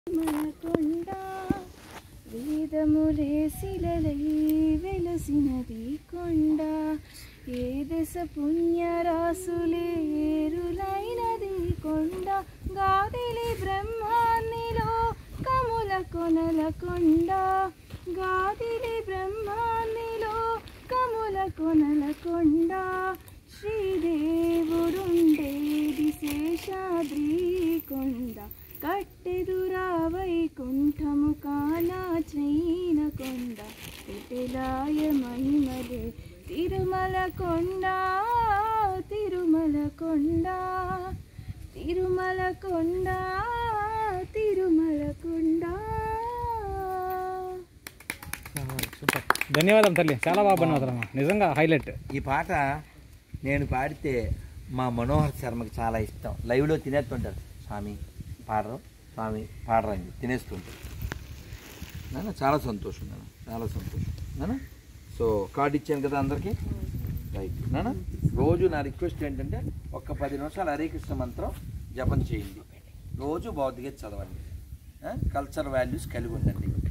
మనకొండ వేదములేసిలలై వెలసినది కొండ ఏ దశ పుణ్యరాసులేరులైనది కొండ గాదిలి బ్రహ్మాన్నిలో కముల కొనల కొండ గాదిలి బ్రహ్మాన్నిలో కముల కొనల కొండ శ్రీదేవుడుండేది శేషాద్రి కొండ కట్టెదురా వైకుంఠము కాలాచైన కొండ పెటలాయ మహిమలే తిరుమల కొండ తిరుమల కొండ తిరుమల కొండ తిరుమల కొండ సూపర్ ధన్యవాదం తల్లి చాలా బాగా పడినవుతారమ్మా నిజంగా హైలైట్ ఈ పాట నేను పాడితే మా మనోహర్ శర్మకి చాలా ఇష్టం లైవ్లో తినేస్తుంటారు స్వామి పాడరు స్వామి పాడరు అని చెప్పి తినేస్తుంటారు నాన్న చాలా సంతోషం నాన్న చాలా సంతోషం నాన్న సో కార్డు ఇచ్చాను కదా అందరికీ రైట్ నాన్న రోజు నా రిక్వెస్ట్ ఏంటంటే ఒక్క పది నిమిషాలు హరే కృష్ణ మంత్రం జపం చేయండి రోజు భౌతిక చదవండి కల్చర్ వాల్యూస్ కలిగి ఉండండి